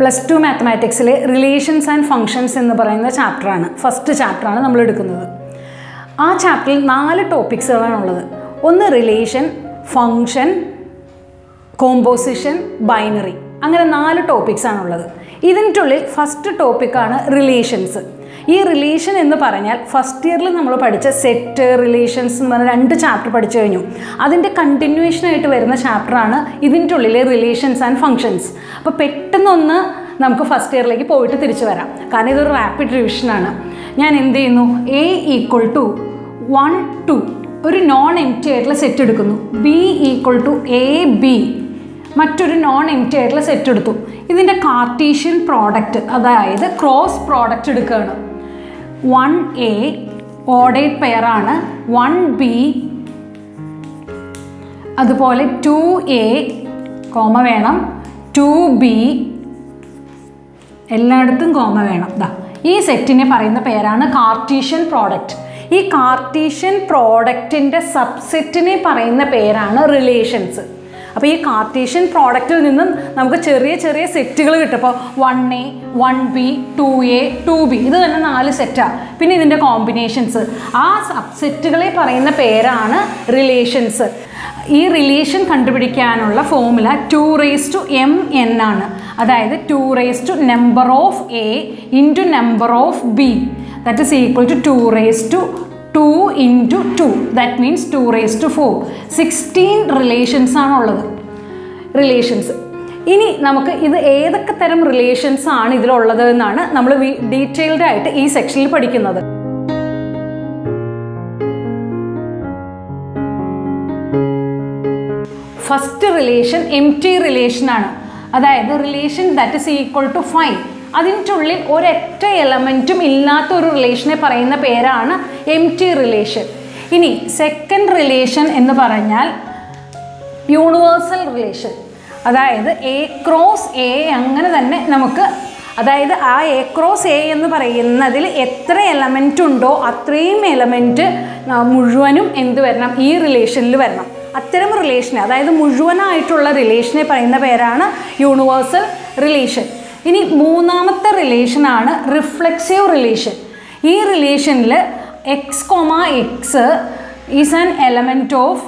plus two മാത്തമാറ്റിക്സിലെ relations and functions എന്ന് പറയുന്ന ചാപ്റ്ററാണ് ഫസ്റ്റ് ചാപ്റ്ററാണ് നമ്മൾ എടുക്കുന്നത് ആ ചാപ്റ്ററിൽ നാല് ടോപ്പിക്സുകളാണ് ഉള്ളത് ഒന്ന് റിലേഷൻ ഫങ്ഷൻ കോമ്പോസിഷൻ ബൈനറി അങ്ങനെ നാല് ടോപ്പിക്സ് ആണുള്ളത് ഇതിൻ്റെ ഉള്ളിൽ ഫസ്റ്റ് ടോപ്പിക്കാണ് റിലേഷൻസ് ഈ റിലേഷൻ എന്ന് പറഞ്ഞാൽ ഫസ്റ്റ് ഇയറിൽ നമ്മൾ പഠിച്ച സെറ്റ് റിലേഷൻസ് എന്ന് പറഞ്ഞ രണ്ട് ചാപ്റ്റർ പഠിച്ചു കഴിഞ്ഞു അതിൻ്റെ കണ്ടിന്യൂവേഷൻ ആയിട്ട് വരുന്ന ചാപ്റ്ററാണ് ഇതിൻ്റെ ഉള്ളിലെ റിലേഷൻസ് ആൻഡ് ഫങ്ഷൻസ് അപ്പോൾ പെട്ടെന്നൊന്ന് നമുക്ക് ഫസ്റ്റ് ഇയറിലേക്ക് പോയിട്ട് തിരിച്ചു വരാം കാരണം ഇതൊരു റാപ്പിഡ് റിവിഷനാണ് ഞാൻ എന്ത് ചെയ്യുന്നു A equal to one two ഒരു നോൺ എം ടി ആയിട്ടുള്ള സെറ്റ് എടുക്കുന്നു B equal to A B മറ്റൊരു നോൺ എം ടി ആയിട്ടുള്ള സെറ്റ് എടുത്തു ഇതിൻ്റെ കാർട്ടീഷ്യൻ പ്രോഡക്റ്റ് അതായത് ക്രോസ് പ്രോഡക്റ്റ് എടുക്കുകയാണ് വൺ എ ഓഡേറ്റ് പെയറാണ് വൺ ബി അതുപോലെ ടു എ കോമ വേണം ടു ബി എല്ലായിടത്തും കോമ വേണം ദാ ഈ സെറ്റിനെ പറയുന്ന പേരാണ് കാർട്ടീഷ്യൻ പ്രോഡക്റ്റ് ഈ കാർട്ടീഷ്യൻ പ്രോഡക്റ്റിൻ്റെ സബ്സെറ്റിനെ പറയുന്ന പേരാണ് റിലേഷൻസ് അപ്പോൾ ഈ കാർട്ടീഷ്യൻ പ്രോഡക്റ്റിൽ നിന്നും നമുക്ക് ചെറിയ ചെറിയ സെറ്റുകൾ കിട്ടും അപ്പോൾ one A one B two A two B ഇത് തന്നെ നാല് സെറ്റാണ് പിന്നെ ഇതിൻ്റെ കോമ്പിനേഷൻസ് ആ സബ്സെറ്റുകളെ പറയുന്ന പേരാണ് റിലേഷൻസ് ഈ റിലേഷൻ കണ്ടുപിടിക്കാനുള്ള formula two raise to M N ആണ് അതായത് two raise to number of A into number of B that is equal to two raise to two into two that means two raise to four sixteen relations ആണുള്ളത് relations ഇനി നമുക്ക് ഇത് ഏതൊക്കെ തരം relations ആണ് ഇതിലുള്ളത് എന്നാണ് നമ്മൾ ഡീറ്റെയിൽഡ് ആയിട്ട് ഈ സെക്ഷനിൽ പഠിക്കുന്നത് ഫസ്റ്റ് റിലേഷൻ എം ടി റിലേഷനാണ് അതായത് relation that is equal to five അതിൻ്റെ ഉള്ളിൽ ഒരൊറ്റ എലമെൻറ്റും ഇല്ലാത്ത ഒരു റിലേഷനെ പറയുന്ന പേരാണ് എം ടി റിലേഷൻ ഇനി സെക്കൻഡ് റിലേഷൻ എന്ന് പറഞ്ഞാൽ യൂണിവേഴ്സൽ റിലേഷൻ അതായത് എ ക്രോസ് എ അങ്ങനെ തന്നെ നമുക്ക് അതായത് ആ എ ക്രോസ് എ എന്ന് പറയുന്നതിൽ എത്ര എലമെൻ്റ് ഉണ്ടോ അത്രയും എലമെൻറ്റ് മുഴുവനും എന്ത് വരണം ഈ റിലേഷനിൽ വരണം അത്തരം റിലേഷനെ അതായത് മുഴുവനായിട്ടുള്ള റിലേഷനെ പറയുന്ന പേരാണ് യൂണിവേഴ്സൽ റിലേഷൻ ഇനി മൂന്നാമത്തെ റിലേഷനാണ് റിഫ്ലെക്സീവ് റിലേഷൻ ഈ റിലേഷനിൽ X comma X is an element of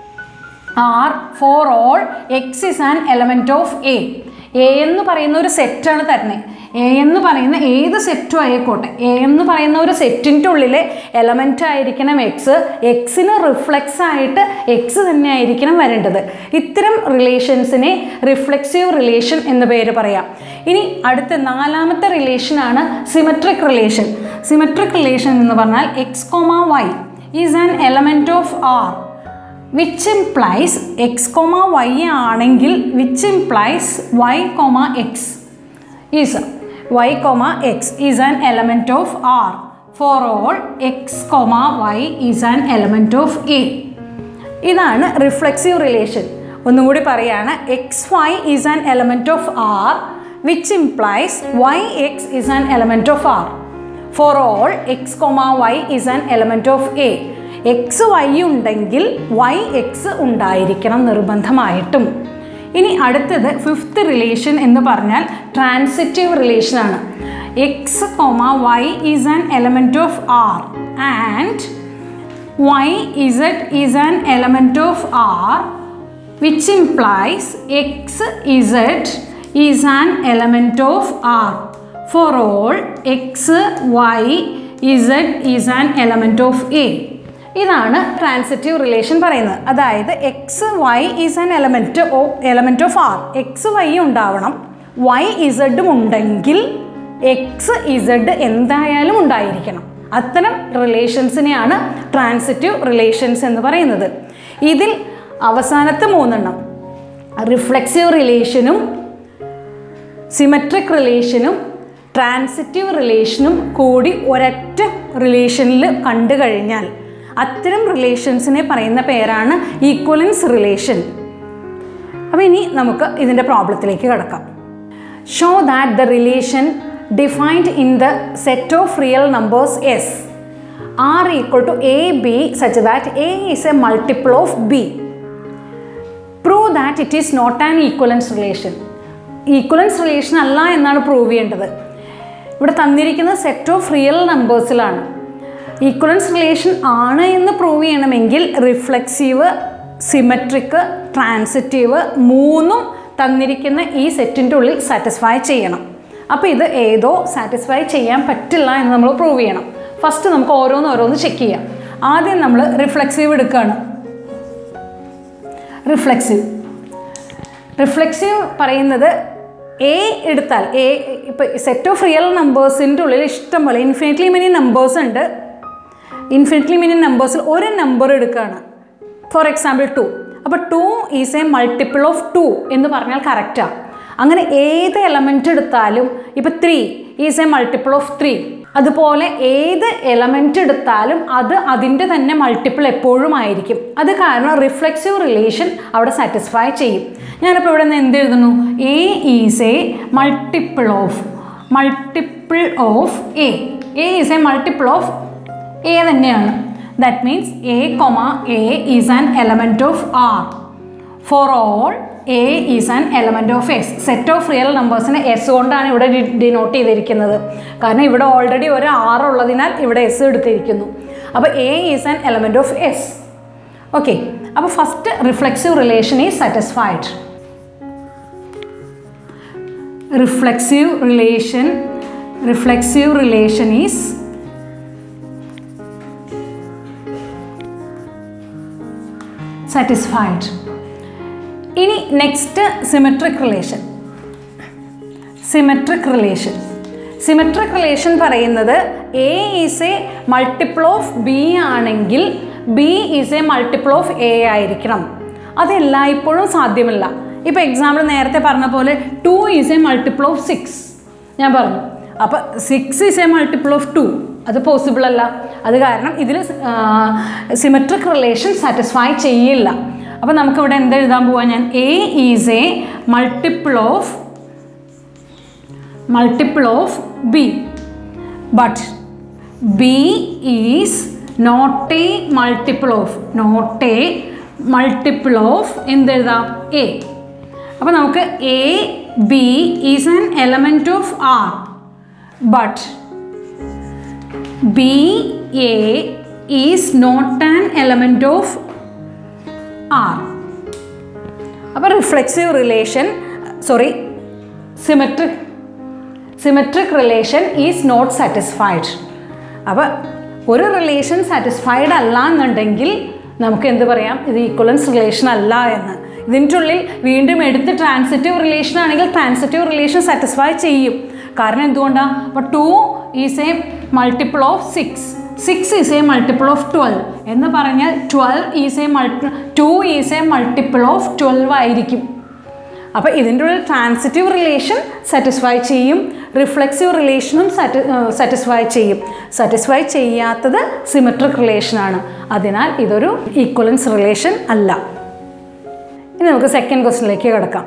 R for all X is an element of A A എന്ന് പറയുന്ന ഒരു സെറ്റാണ് തരുന്നത് എ എന്ന് പറയുന്ന ഏത് സെറ്റും ആയിക്കോട്ടെ എ എന്ന് പറയുന്ന ഒരു സെറ്റിൻ്റെ ഉള്ളിലെ എലമെൻ്റ് ആയിരിക്കണം എക്സ് എക്സിന് റിഫ്ലെക്സ് ആയിട്ട് എക്സ് തന്നെ ആയിരിക്കണം വരേണ്ടത് ഇത്തരം റിലേഷൻസിനെ റിഫ്ലെക്സീവ് റിലേഷൻ എന്ന് പേര് പറയാം ഇനി അടുത്ത നാലാമത്തെ റിലേഷനാണ് സിമെട്രിക് റിലേഷൻ സിമെട്രിക് റിലേഷൻ എന്ന് പറഞ്ഞാൽ X comma Y is an element of R which implies X comma Y ആണെങ്കിൽ which implies Y comma X is Y comma X is an element of R for all X comma Y is an element of A ഇതാണ് reflexive relation ഒന്നും കൂടി പറയാണ് X Y is an element of R which implies Y X is an element of R for all X comma Y is an element of A X Y ഉണ്ടെങ്കിൽ Y X ഉണ്ടായിരിക്കണം നിർബന്ധമായിട്ടും ഇനി അടുത്തത് fifth relation എന്ന് പറഞ്ഞാൽ transitive റിലേഷനാണ് X comma Y is an element of R and Y Z is an element of R which implies X Z is an element of R for all X Y Z is an element of A ഇതാണ് transitive relation പറയുന്നത് അതായത് X Y is an element ഓ element of R X Y ഉണ്ടാവണം Y ഇസഡും ഉണ്ടെങ്കിൽ X Z എന്തായാലും ഉണ്ടായിരിക്കണം അത്തരം റിലേഷൻസിനെയാണ് ട്രാൻസിറ്റീവ് റിലേഷൻസ് എന്ന് പറയുന്നത് ഇതിൽ അവസാനത്തെ മൂന്നെണ്ണം റിഫ്ലെക്സീവ് റിലേഷനും സിമെട്രിക് റിലേഷനും ട്രാൻസിറ്റീവ് റിലേഷനും കൂടി ഒരൊറ്റ റിലേഷനിൽ കണ്ടു കഴിഞ്ഞാൽ അത്തരം റിലേഷൻസിനെ പറയുന്ന പേരാണ് ഈക്വലൻസ് റിലേഷൻ അപ്പോൾ ഇനി നമുക്ക് ഇതിൻ്റെ പ്രോബ്ലത്തിലേക്ക് കിടക്കാം show that the relation defined in the set of real numbers S R equal to A B such that A is a multiple of B prove that it is not an equivalence relation equivalence relation അല്ല എന്നാണ് പ്രൂവ് ചെയ്യേണ്ടത് ഇവിടെ തന്നിരിക്കുന്നത് set of real നമ്പേഴ്സിലാണ് equivalence relation ആണ് എന്ന് prove ചെയ്യണമെങ്കിൽ റിഫ്ലെക്സീവ് സിമെട്രിക് ട്രാൻസിറ്റീവ് മൂന്നും തന്നിരിക്കുന്ന ഈ സെറ്റിൻ്റെ ഉള്ളിൽ സാറ്റിസ്ഫൈ ചെയ്യണം അപ്പോൾ ഇത് ഏതോ സാറ്റിസ്ഫൈ ചെയ്യാൻ പറ്റില്ല എന്ന് നമ്മൾ പ്രൂവ് ചെയ്യണം ഫസ്റ്റ് നമുക്ക് ഓരോന്ന് ഓരോന്ന് ചെക്ക് ചെയ്യാം ആദ്യം നമ്മൾ റിഫ്ലെക്സീവ് എടുക്കുകയാണ് റിഫ്ലെക്സീവ് റിഫ്ലെക്സീവ് പറയുന്നത് എ എടുത്താൽ എ ഇപ്പോൾ സെറ്റ് ഓഫ് റിയൽ നമ്പേഴ്സിൻ്റെ ഉള്ളിൽ ഇഷ്ടം പോലെ ഇൻഫിനിറ്റ്ലി മെനി നമ്പേഴ്സ് ഉണ്ട് ഇൻഫിനിറ്റ്ലി മെനി നമ്പേഴ്സിൽ ഒരു നമ്പർ എടുക്കുകയാണ് ഫോർ എക്സാമ്പിൾ ടു അപ്പോൾ two is a multiple of two എന്ന് പറഞ്ഞാൽ കറക്റ്റാണ് അങ്ങനെ ഏത് എലമെൻ്റ് എടുത്താലും ഇപ്പോൾ three is a multiple of three അതുപോലെ ഏത് എലമെൻ്റ് എടുത്താലും അത് അതിൻ്റെ തന്നെ മൾട്ടിപ്പിൾ എപ്പോഴും ആയിരിക്കും അത് കാരണം റിഫ്ലെക്സീവ് റിലേഷൻ അവിടെ സാറ്റിസ്ഫൈ ചെയ്യും ഞാനിപ്പോൾ ഇവിടെ നിന്ന് എന്ത് എഴുതുന്നു A is a multiple of multiple of A A is a multiple of A തന്നെയാണ് that means A comma A is an element of R for all A is an element of S set of real നമ്പേഴ്സിനെ S കൊണ്ടാണ് ഇവിടെ denote ചെയ്തിരിക്കുന്നത് കാരണം ഇവിടെ already ഒരു R ഉള്ളതിനാൽ ഇവിടെ എസ് എടുത്തിരിക്കുന്നു അപ്പോൾ A is an element of S okay അപ്പോൾ first reflexive relation is satisfied reflexive relation reflexive relation is satisfied ഇനി next symmetric relation symmetric relation symmetric relation പറയുന്നത് A is a multiple of B ആണെങ്കിൽ B is a multiple of A ആയിരിക്കണം അത് എല്ലായ്പ്പോഴും സാധ്യമല്ല ഇപ്പോൾ example നേരത്തെ പറഞ്ഞ പോലെ two is a multiple of six ഞാൻ പറഞ്ഞു അപ്പോൾ six is a multiple of two അത് പോസിബിൾ അല്ല അത് കാരണം ഇതിൽ സിമെട്രിക് റിലേഷൻ സാറ്റിസ്ഫൈ ചെയ്യില്ല അപ്പോൾ നമുക്കിവിടെ എന്ത് എഴുതാൻ പോവാം ഞാൻ A is a multiple of multiple of B but B is not a multiple of not a multiple of എന്തെഴുതാം എ അപ്പോൾ നമുക്ക് A B is an element of R but B A is not an element of R അപ്പോൾ reflexive relation sorry symmetric symmetric relation is not satisfied അപ്പോൾ ഒരു relation satisfied അല്ല എന്നുണ്ടെങ്കിൽ നമുക്ക് എന്ത് പറയാം ഇത് ഈക്വലൻസ് റിലേഷൻ അല്ല എന്ന് ഇതിൻ്റെ ഉള്ളിൽ വീണ്ടും എടുത്ത് ട്രാൻസിറ്റീവ് റിലേഷൻ ആണെങ്കിൽ ട്രാൻസിറ്റീവ് റിലേഷൻ സാറ്റിസ്ഫൈ ചെയ്യും കാരണം എന്തുകൊണ്ടാണ് അപ്പോൾ two is a multiple of six six is a multiple of twelve എന്ന് പറഞ്ഞാൽ twelve is a multi two is a multiple of twelve ആയിരിക്കും അപ്പോൾ ഇതിൻ്റെ ഉള്ളിൽ ട്രാൻസിറ്റീവ് റിലേഷൻ സാറ്റിസ്ഫൈ ചെയ്യും റിഫ്ലെക്സീവ് റിലേഷനും സാറ്റിസ്ഫൈ ചെയ്യും സാറ്റിസ്ഫൈ ചെയ്യാത്തത് സിമെട്രിക് റിലേഷനാണ് അതിനാൽ ഇതൊരു ഈക്വലൻസ് റിലേഷൻ അല്ല ഇനി നമുക്ക് സെക്കൻഡ് ക്വസ്റ്റിനിലേക്ക് കിടക്കാം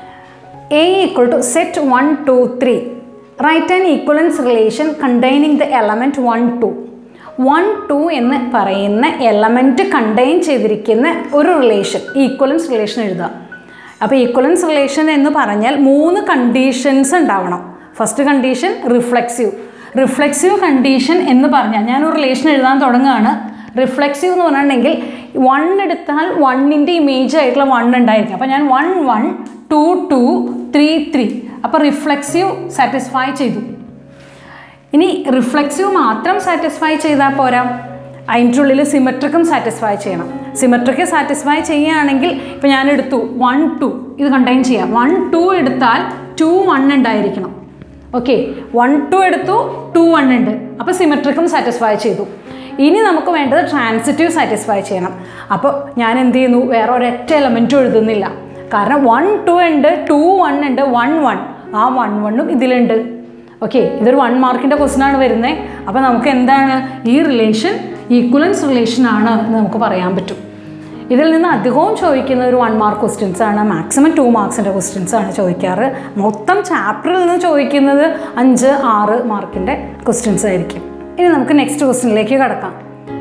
A equal to set one two three right and equivalence relation containing the element one two one two എന്ന് പറയുന്ന എലമെൻറ്റ് കണ്ടെയ്ൻ ചെയ്തിരിക്കുന്ന ഒരു റിലേഷൻ ഈക്വലൻസ് റിലേഷൻ എഴുതുക അപ്പോൾ ഈക്വലൻസ് റിലേഷൻ എന്ന് പറഞ്ഞാൽ മൂന്ന് കണ്ടീഷൻസ് ഉണ്ടാവണം first condition reflexive reflexive condition എന്ന് പറഞ്ഞാൽ ഞാനൊരു റിലേഷൻ എഴുതാൻ തുടങ്ങുകയാണ് റിഫ്ലെക്സീവ് എന്ന് പറഞ്ഞിട്ടുണ്ടെങ്കിൽ വൺ എടുത്താൽ വണ്ണിൻ്റെ ഇമേജ് ആയിട്ടുള്ള വൺ ഉണ്ടായിരിക്കും അപ്പോൾ ഞാൻ one one two two three three അപ്പോൾ റിഫ്ലെക്സീവ് സാറ്റിസ്ഫൈ ചെയ്തു ഇനി റിഫ്ലെക്സീവ് മാത്രം സാറ്റിസ്ഫൈ ചെയ്താൽ പോരാ അതിൻ്റെ ഉള്ളിൽ സിമെട്രിക്കും സാറ്റിസ്ഫൈ ചെയ്യണം സിമെട്രിക്ക് സാറ്റിസ്ഫൈ ചെയ്യുകയാണെങ്കിൽ ഇപ്പോൾ ഞാൻ എടുത്തു വൺ ടു ഇത് കണ്ടെയ്ൻ ചെയ്യാം വൺ ടു എടുത്താൽ ടു വൺ ഉണ്ടായിരിക്കണം ഓക്കെ വൺ ടു എടുത്തു ടു വൺ ഉണ്ട് അപ്പോൾ സിമെട്രിക്കും സാറ്റിസ്ഫൈ ചെയ്തു ഇനി നമുക്ക് വേണ്ടത് ട്രാൻസിറ്റീവ് സാറ്റിസ്ഫൈ ചെയ്യണം അപ്പോൾ ഞാൻ എന്ത് ചെയ്യുന്നു വേറെ ഒരൊറ്റ എലമെൻറ്റും എഴുതുന്നില്ല കാരണം വൺ ടു ഉണ്ട് ടു വൺ ഉണ്ട് വൺ വൺ ആ വൺ വണ്ണും ഇതിലുണ്ട് ഓക്കെ ഇതൊരു വൺ മാർക്കിൻ്റെ ക്വസ്റ്റൻ ആണ് വരുന്നത് അപ്പോൾ നമുക്ക് എന്താണ് ഈ റിലേഷൻ ഈക്വലൻസ് റിലേഷൻ ആണ് എന്ന് നമുക്ക് പറയാൻ പറ്റും ഇതിൽ നിന്ന് അധികവും ചോദിക്കുന്ന ഒരു വൺ മാർക്ക് ക്വസ്റ്റ്യൻസ് ആണ് മാക്സിമം ടു മാർക്സിൻ്റെ ക്വസ്റ്റ്യൻസ് ആണ് ചോദിക്കാറ് മൊത്തം ചാപ്റ്ററിൽ നിന്ന് ചോദിക്കുന്നത് അഞ്ച് ആറ് മാർക്കിൻ്റെ ക്വസ്റ്റ്യൻസ് ആയിരിക്കും ഇനി നമുക്ക് നെക്സ്റ്റ് ക്വസ്റ്റ്യനിലേക്ക് കിടക്കാം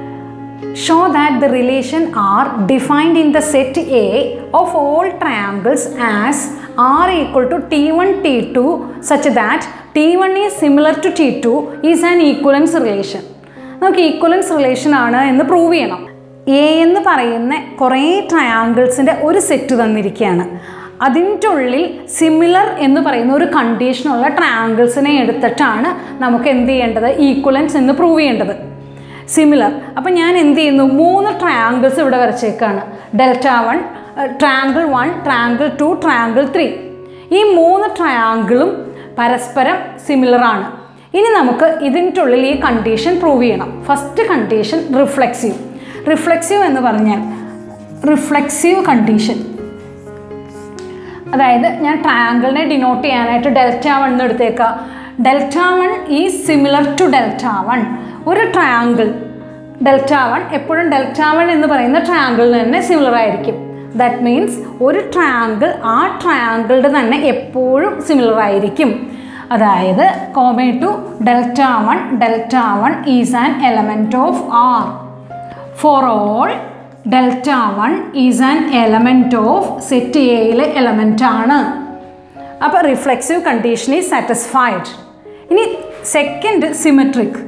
show that the relation R defined in the set A of all triangles as R equal to T one T two such that T one is similar to T two is an equivalence relation നമുക്ക് equivalence relation ആണ് എന്ന് prove ചെയ്യണം A എന്ന് പറയുന്ന കുറേ ട്രയാങ്കിൾസിൻ്റെ ഒരു set തന്നിരിക്കുകയാണ് അതിൻ്റെ ഉള്ളിൽ സിമിലർ എന്ന് പറയുന്ന ഒരു കണ്ടീഷനുള്ള ട്രയാങ്കിൾസിനെ എടുത്തിട്ടാണ് നമുക്ക് എന്ത് ചെയ്യേണ്ടത് ഈക്വലൻസ് എന്ന് പ്രൂവ് ചെയ്യേണ്ടത് സിമിലർ അപ്പം ഞാൻ എന്ത് ചെയ്യുന്നു മൂന്ന് ട്രയാങ്കിൾസ് ഇവിടെ വരച്ചേക്കാണ് delta one triangle one triangle two triangle three ഈ മൂന്ന് ട്രയാങ്കിളും പരസ്പരം സിമിലറാണ് ഇനി നമുക്ക് ഇതിൻ്റെ ഉള്ളിൽ ഈ കണ്ടീഷൻ പ്രൂവ് ചെയ്യണം ഫസ്റ്റ് കണ്ടീഷൻ റിഫ്ലെക്സീവ് റിഫ്ലെക്സീവ് എന്ന് പറഞ്ഞാൽ റിഫ്ലെക്സീവ് കണ്ടീഷൻ അതായത് ഞാൻ ട്രയാങ്കിളിനെ ഡിനോട്ട് ചെയ്യാനായിട്ട് ഡെൽറ്റ വൺ എന്ന് എടുത്തേക്കാം delta one is similar to delta one ഒരു ട്രയാങ്കിൾ ഡെൽറ്റ വൺ എപ്പോഴും ഡെൽറ്റ വൺ എന്ന് പറയുന്ന ട്രയാങ്കിളിന് തന്നെ സിമിലർ ആയിരിക്കും ദാറ്റ് മീൻസ് ഒരു ട്രയാങ്കിൾ ആ ട്രയാങ്കിളുടെ തന്നെ എപ്പോഴും സിമിലർ ആയിരിക്കും അതായത് comma two delta one delta one is an element of R for all delta one is an element of set എയിലെ എലമെൻ്റ് ആണ് അപ്പോൾ റിഫ്ലെക്സീവ് കണ്ടീഷൻ ഈസ് സാറ്റിസ്ഫൈഡ് ഇനി സെക്കൻഡ് സിമെട്രിക്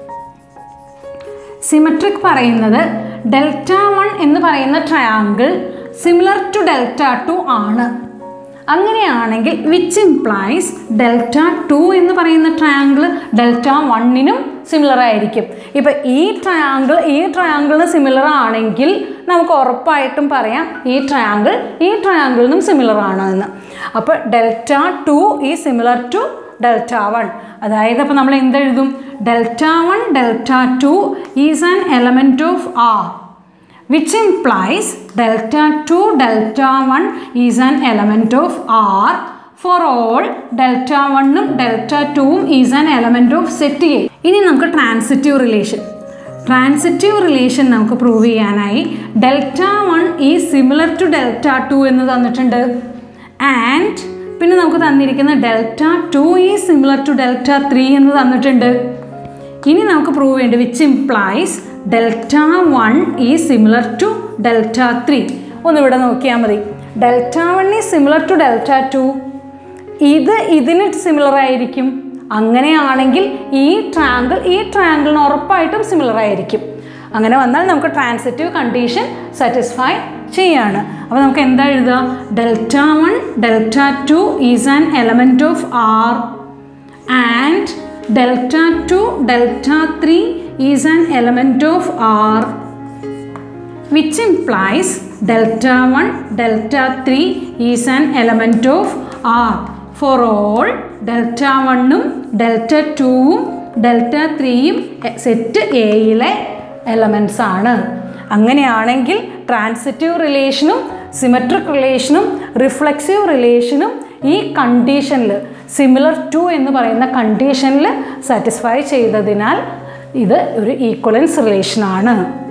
സിമെട്രിക് പറയുന്നത് ഡെൽറ്റ വൺ എന്ന് പറയുന്ന triangle similar to delta two ആണ് അങ്ങനെയാണെങ്കിൽ which implies delta two എന്ന് പറയുന്ന ട്രയാങ്കിൾ ഡെൽറ്റ വണ്ണിനും സിമിലർ ആയിരിക്കും ഇപ്പം ഈ ട്രയാങ്കിൾ ഈ ട്രയാങ്കിളിന് സിമിലർ ആണെങ്കിൽ നമുക്ക് ഉറപ്പായിട്ടും പറയാം ഈ ട്രയാങ്കിൾ ഈ ട്രയാങ്കിളിനും സിമിലർ ആണ് എന്ന് അപ്പോൾ delta two is similar to delta one അതായത് അപ്പോൾ നമ്മൾ എന്തെഴുതും delta one delta two is an element of R which implies delta 2 delta 1 is an element of R for all delta 1ഉം delta 2ഉം is an element of set A ഇനി നമുക്ക് transitive relation transitive relation നമുക്ക് prove ചെയ്യാനായി delta one is similar to delta two എന്ന് തന്നിട്ടുണ്ട് and പിന്നെ നമുക്ക് തന്നിരിക്കുന്ന delta two is similar to delta three എന്ന് തന്നിട്ടുണ്ട് ഇനി നമുക്ക് പ്രൂവ് ചെയ്യേണ്ടത് which implies delta one is similar to delta three ഒന്നിവിടെ നോക്കിയാൽ മതി delta one is similar to delta two ഇത് ഇതിന് സിമിലർ ആയിരിക്കും അങ്ങനെയാണെങ്കിൽ ഈ ട്രാങ്കിൾ ഈ ട്രാങ്കിളിന് ഉറപ്പായിട്ടും സിമിലർ ആയിരിക്കും അങ്ങനെ വന്നാൽ നമുക്ക് ട്രാൻസിറ്റീവ് കണ്ടീഷൻ സാറ്റിസ്ഫൈ ചെയ്യാണ് അപ്പോൾ നമുക്ക് എന്താ എഴുതുക delta one delta two is an element of R and delta 2 delta 3 is an element of R which implies delta 1 delta 3 is an element of R for all delta 1ഉം delta 2ഉം delta 3യും set എയിലെ elements ആണ് അങ്ങനെയാണെങ്കിൽ transitive റിലേഷനും symmetric റിലേഷനും reflexive റിലേഷനും ഈ കണ്ടീഷനിൽ സിമിലർ ടു എന്ന് പറയുന്ന കണ്ടീഷനിൽ സാറ്റിസ്ഫൈ ചെയ്തതിനാൽ ഇത് ഒരു ഈക്വലൻസ് റിലേഷനാണ്